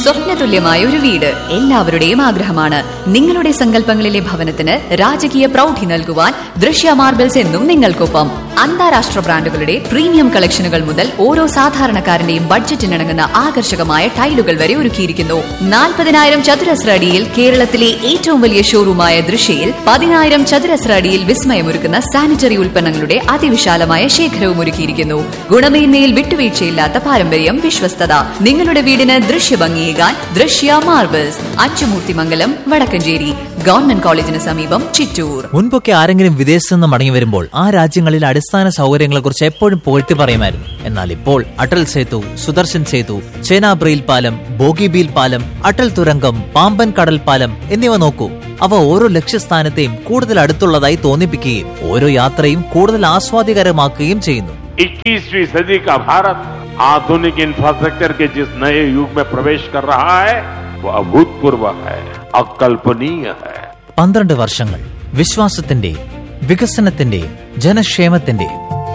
സ്വപ്നതുല്യമായ ഒരു വീട് എല്ലാവരുടെയും ആഗ്രഹമാണ് നിങ്ങളുടെ സങ്കല്പങ്ങളിലെ ഭവനത്തിന് രാജകീയ പ്രൗഢി നൽകുവാൻ ദൃശ്യ മാർബിൾസ് എന്നും നിങ്ങൾക്കൊപ്പം അന്താരാഷ്ട്ര ബ്രാൻഡുകളുടെ പ്രീമിയം കളക്ഷനുകൾ മുതൽ ഓരോ സാധാരണക്കാരന്റെയും ബഡ്ജറ്റിനിണങ്ങുന്ന ആകർഷകമായ ടൈലുകൾ വരെ ഒരുക്കിയിരിക്കുന്നു നാൽപ്പതിനായിരം ചതുരശ്ര അടിയിൽ കേരളത്തിലെ ഏറ്റവും വലിയ ഷോറൂമായ ദൃശ്യയിൽ പതിനായിരം ചതുരശ്ര അടിയിൽ വിസ്മയമൊരുക്കുന്ന സാനിറ്ററി ഉൽപ്പന്നങ്ങളുടെ അതിവിശാലമായ ശേഖരവും ഒരുക്കിയിരിക്കുന്നു ഗുണമേന്മയിൽ വിട്ടുവീഴ്ചയില്ലാത്ത പാരമ്പര്യം വിശ്വസ്തത നിങ്ങളുടെ വീടിന് ദൃശ്യഭംഗിയേകാൻ ദൃശ്യ മാർബിൾസ് അച്ചുമൂർത്തിമംഗലം വടക്കഞ്ചേരി ഗവൺമെന്റ് കോളേജിന് സമീപം ചിറ്റൂർ മുൻപൊക്കെ ആരെങ്കിലും വിദേശത്ത് നിന്ന് മടങ്ങി വരുമ്പോൾ ആ രാജ്യങ്ങളിൽ അടിസ്ഥാന സൗകര്യങ്ങളെ കുറിച്ച് എപ്പോഴും പുകഴ്ത്തി പറയുമായിരുന്നു എന്നാൽ ഇപ്പോൾ അടൽ സേതു സുദർശൻ സേതു ചേനാബ്രയിൽ പാലം ബോഗിബീൽ പാലം അടൽ തുരങ്കം പാമ്പൻ കടൽ പാലം എന്നിവ നോക്കൂ അവ ഓരോ ലക്ഷ്യസ്ഥാനത്തെയും കൂടുതൽ അടുത്തുള്ളതായി തോന്നിപ്പിക്കുകയും ഓരോ യാത്രയും കൂടുതൽ ആസ്വാദികരമാക്കുകയും ചെയ്യുന്നു 21वीं सदी का भारत आधुनिक इंफ्रास्ट्रक्चर के जिस नए युग में प्रवेश कर रहा है वो अभूतपूर्व है अकल्पनीय है പന്ത്രണ്ട് വർഷങ്ങൾ വിശ്വാസത്തിന്റെ വികസനത്തിന്റെ ജനക്ഷേമത്തിന്റെ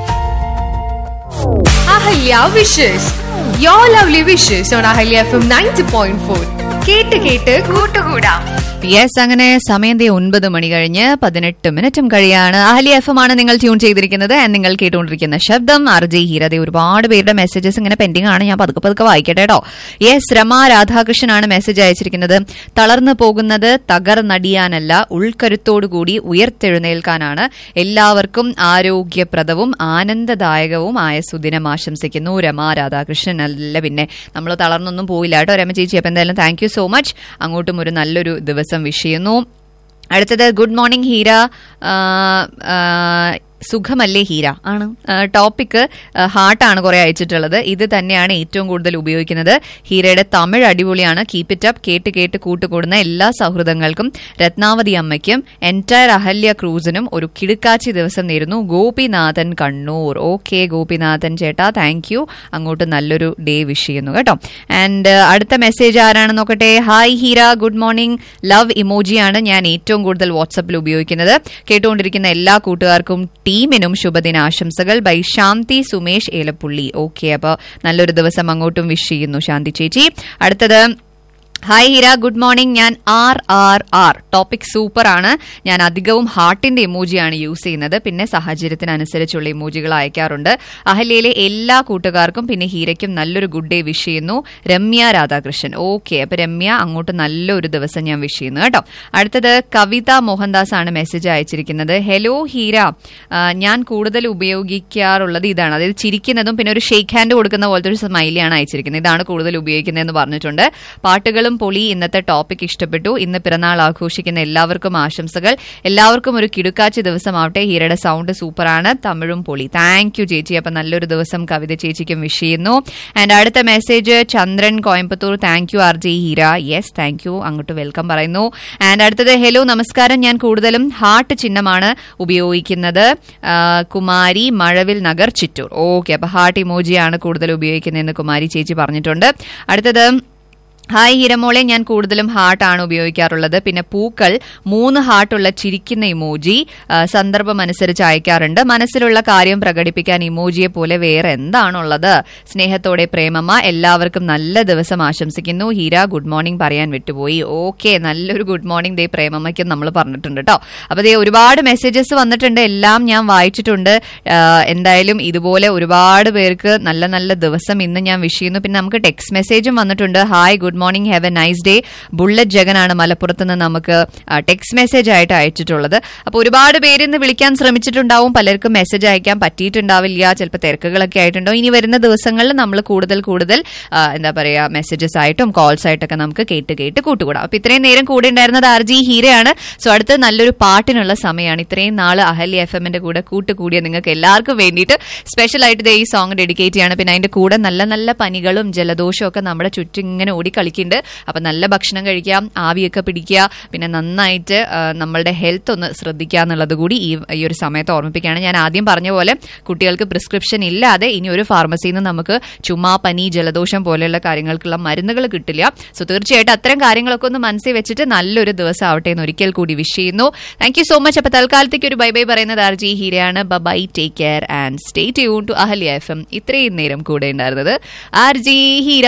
Ahalya wishes you lovely wishes on Ahalya F M ninety point four കേട്ട് കേട്ട് കൂട്ടുകൂടാം യെസ് അങ്ങനെ സമയം ദേ ഒൻപത് മണി കഴിഞ്ഞ് പതിനെട്ട് മിനിറ്റും കഴിയാണ് അഹലി എഫ് എം ആണ് നിങ്ങൾ ട്യൂൺ ചെയ്തിരിക്കുന്നത് and നിങ്ങൾ കേട്ടുകൊണ്ടിരിക്കുന്ന ശബ്ദം ആർ ജെ ഹീരതെ ഒരുപാട് പേരുടെ മെസ്സേജസ് ഇങ്ങനെ പെൻഡിങ് ആണ് ഞാൻ പതുക്കെ പതുക്കെ വായിക്കട്ടെ കേട്ടോ യെസ് രമ രാധാകൃഷ്ണനാണ് മെസ്സേജ് അയച്ചിരിക്കുന്നത് തളർന്നു പോകുന്നത് തകർന്നടിയാനല്ല ഉൾക്കരുത്തോടുകൂടി ഉയർത്തെഴുന്നേൽക്കാനാണ് എല്ലാവർക്കും ആരോഗ്യപ്രദവും ആനന്ദദായകവും ആയ സുദിനം ആശംസിക്കുന്നു രമ രാധാകൃഷ്ണൻ അല്ല പിന്നെ നമ്മൾ തളർന്നൊന്നും പോയില്ല കേട്ടോ രമ ചേച്ചി അപ്പം എന്തായാലും താങ്ക് യു സോ മച്ച് അങ്ങോട്ടും ഒരു നല്ലൊരു ദിവസം വിഷ് ചെയ്യുന്നു അടുത്തത് ഗുഡ് മോർണിംഗ് ഹീര ആ, ആ, സുഖമല്ലേ ഹീര ആണ് ടോപ്പിക് ഹാർട്ടാണ് കുറെ അയച്ചിട്ടുള്ളത് ഇത് തന്നെയാണ് ഏറ്റവും കൂടുതൽ ഉപയോഗിക്കുന്നത് ഹീരയുടെ തമിഴ് അടിപൊളിയാണ് കീപ്പ് ഇറ്റ് അപ്പ് കേട്ട് കേട്ട് കൂട്ടുകൂടുന്ന എല്ലാ സൗഹൃദങ്ങൾക്കും രത്നാവതി അമ്മയ്ക്കും എൻറ്റയർ അഹല്യ ക്രൂസിനും ഒരു കിടുക്കാച്ചി ദിവസം നേരുന്നു ഗോപിനാഥൻ കണ്ണൂർ ഓക്കെ ഗോപിനാഥൻ ചേട്ടാ താങ്ക് യു അങ്ങോട്ട് നല്ലൊരു ഡേ വിഷ് ചെയ്യുന്നു കേട്ടോ ആൻഡ് അടുത്ത മെസ്സേജ് ആരാണെന്ന് നോക്കട്ടെ hi Heera good morning love ഇമോജിയാണ് ഞാൻ ഏറ്റവും കൂടുതൽ വാട്സപ്പിൽ ഉപയോഗിക്കുന്നത് കേട്ടുകൊണ്ടിരിക്കുന്ന എല്ലാ കൂട്ടുകാർക്കും ടീമിനും ശുഭദിനാശംസകൾ ബൈ ശാന്തി സുമേഷ് ഏലപ്പുള്ളി ഓക്കെ അപ്പോൾ നല്ലൊരു ദിവസം അങ്ങോട്ടും വിഷ് ചെയ്യുന്നു ശാന്തി ചേച്ചി അടുത്തത് ഹായ് ഹീര ഗുഡ് മോർണിംഗ് ഞാൻ R R R topic super ആണ് ഞാൻ അധികവും ഹാർട്ടിന്റെ ഇമോജിയാണ് യൂസ് ചെയ്യുന്നത് പിന്നെ സാഹചര്യത്തിനനുസരിച്ചുള്ള ഇമോജികൾ അയക്കാറുണ്ട് അഹല്യയിലെ എല്ലാ കൂട്ടുകാർക്കും പിന്നെ ഹീരയ്ക്കും നല്ലൊരു ഗുഡ് ഡേ വിഷ് ചെയ്യുന്നു രമ്യ രാധാകൃഷ്ണൻ ഓക്കെ അപ്പൊ രമ്യ അങ്ങോട്ട് നല്ലൊരു ദിവസം ഞാൻ വിഷ് ചെയ്യുന്നു കേട്ടോ അടുത്തത് കവിത മോഹൻദാസ് ആണ് മെസ്സേജ് അയച്ചിരിക്കുന്നത് ഹലോ ഹീര ആ, ഞാൻ കൂടുതൽ ഉപയോഗിക്കാറുള്ളത് ഇതാണ് അതായത് ചിരിക്കുന്നതും പിന്നെ ഒരു ഷേക്ക് ഹാൻഡ് കൊടുക്കുന്ന പോലത്തെ ഒരു സ്മൈലിയാണ് അയച്ചിരിക്കുന്നത് ഇതാണ് കൂടുതൽ ഉപയോഗിക്കുന്നതെന്ന് പറഞ്ഞിട്ടുണ്ട് പാട്ടുകളും പൊളി ഇന്നത്തെ ടോപ്പിക് ഇഷ്ടപ്പെട്ടു ഇന്ന് പിറന്നാൾ ആഘോഷിക്കുന്ന എല്ലാവർക്കും ആശംസകൾ എല്ലാവർക്കും ഒരു കിടുക്കാച്ചി ദിവസമാവട്ടെ ഹീരയുടെ സൗണ്ട് സൂപ്പറാണ് തമിഴും പൊളി താങ്ക് യു ചേച്ചി അപ്പൊ നല്ലൊരു ദിവസം കവിത ചേച്ചിക്കും വിഷ് ചെയ്യുന്നു ആൻഡ് അടുത്ത message Chandran Coimbatore thank you R J Heera yes thank you അങ്ങോട്ട് വെൽക്കം പറയുന്നു ആൻഡ് അടുത്തത് ഹലോ നമസ്കാരം ഞാൻ കൂടുതലും ഹാർട്ട് ചിഹ്നമാണ് ഉപയോഗിക്കുന്നത് ആ, കുമാരി മഴവിൽ നഗർ ചിറ്റൂർ ഓക്കെ അപ്പൊ ഹാർട്ട് ഇമോജിയാണ് കൂടുതൽ ഉപയോഗിക്കുന്നതെന്ന് കുമാരി ചേച്ചി പറഞ്ഞിട്ടുണ്ട് അടുത്തത് ഹായ് ഹിരമോളെ ഞാൻ കൂടുതലും ഹാർട്ടാണ് ഉപയോഗിക്കാറുള്ളത് പിന്നെ പൂക്കൾ മൂന്ന് ഹാർട്ടുള്ള ചിരിക്കുന്ന ഇമോജി ആ, സന്ദർഭം അനുസരിച്ച് അയക്കാറുണ്ട് മനസ്സിലുള്ള കാര്യം പ്രകടിപ്പിക്കാൻ ഇമോജിയെ പോലെ വേറെ എന്താണുള്ളത് സ്നേഹത്തോടെ പ്രേമമ്മ എല്ലാവർക്കും നല്ല ദിവസം ആശംസിക്കുന്നു ഹീര ഗുഡ് മോർണിംഗ് പറയാൻ വിട്ടുപോയി ഓക്കെ നല്ലൊരു ഗുഡ് മോർണിംഗ് ദേ പ്രേമമ്മയ്ക്കും നമ്മൾ പറഞ്ഞിട്ടുണ്ട് കേട്ടോ അപ്പൊ ദേ ഒരുപാട് മെസ്സേജസ് വന്നിട്ടുണ്ട് എല്ലാം ഞാൻ വായിച്ചിട്ടുണ്ട് ആ, എന്തായാലും ഇതുപോലെ ഒരുപാട് പേർക്ക് നല്ല നല്ല ദിവസം ഇന്ന് ഞാൻ വിഷ് ചെയ്യുന്നു പിന്നെ നമുക്ക് ടെക്സ്റ്റ് മെസ്സേജും വന്നിട്ടുണ്ട് hi good morning have a nice day bullet ജഗനാണ് മലപ്പുറത്ത് നിന്ന് നമുക്ക് ടെക്സ്റ്റ് മെസ്സേജ് ആയിട്ട് അയച്ചിട്ടുള്ളത് അപ്പോൾ ഒരുപാട് പേര് ഇന്ന് വിളിക്കാൻ ശ്രമിച്ചിട്ടുണ്ടാവും പലർക്കും മെസ്സേജ് അയക്കാൻ പറ്റിയിട്ടുണ്ടാവില്ല ചിലപ്പോൾ തിരക്കുകളൊക്കെ ആയിട്ടുണ്ടോ ഇനി വരുന്ന ദിവസങ്ങളിൽ നമ്മൾ കൂടുതൽ കൂടുതൽ ആ, എന്താ പറയുക മെസ്സേജസ് ആയിട്ടും കോൾസ് ആയിട്ടൊക്കെ നമുക്ക് കേട്ട് കേട്ട് കൂട്ടുകൂടാം അപ്പൊ ഇത്രയും നേരം കൂടെ ഉണ്ടായിരുന്നത് ആർ ജി ഹീരയാണ് സോ അടുത്ത് നല്ലൊരു പാട്ടിനുള്ള സമയമാണ് ഇത്രയും നാള് അഹല്യ എഫ് എമ്മിന്റെ കൂടെ കൂട്ടുകൂടിയ നിങ്ങൾക്ക് എല്ലാവർക്കും വേണ്ടിയിട്ട് സ്പെഷ്യൽ ആയിട്ട് ദേ ഈ സോങ് ഡെഡിക്കേറ്റ് ചെയ്യാണ് പിന്നെ അതിന്റെ കൂടെ നല്ല നല്ല പനികളും ജലദോഷവും ഒക്കെ നമ്മുടെ ചുറ്റും ഇങ്ങനെ ഓടിക്കളിക്കുന്നുണ്ട് അപ്പൊ നല്ല ഭക്ഷണം കഴിക്കാം ആവിയൊക്കെ പിടിക്കുക പിന്നെ നന്നായിട്ട് ആ, നമ്മളുടെ ഹെൽത്ത് ഒന്ന് ശ്രദ്ധിക്കുക എന്നുള്ളത് കൂടി ഈ ഈ ഒരു സമയത്ത് ഓർമ്മിപ്പിക്കുകയാണ് ഞാൻ ആദ്യം പറഞ്ഞ പോലെ കുട്ടികൾക്ക് പ്രിസ്ക്രിപ്ഷൻ ഇല്ലാതെ ഇനി ഒരു ഫാർമസിയിൽ നിന്ന് നമുക്ക് ചുമ പനി ജലദോഷം പോലെയുള്ള കാര്യങ്ങൾക്കുള്ള മരുന്നുകൾ കിട്ടില്ല സോ തീർച്ചയായിട്ടും അത്തരം കാര്യങ്ങളൊക്കെ ഒന്ന് മനസ്സിൽ വെച്ചിട്ട് നല്ലൊരു ദിവസം ആവട്ടെ എന്ന് ഒരിക്കൽ കൂടി വിഷ് ചെയ്യുന്നു താങ്ക് യു സോ മച്ച് അപ്പൊ തൽക്കാലത്തേക്ക് ഒരു ബൈ ബൈ പറയുന്നത് ആർ ജി ഹീരയാണ് bye take care and stay tune to Ahalya F M ഇത്രയും നേരം കൂടെ ഉണ്ടായിരുന്നത് ആർ ജി ഹീര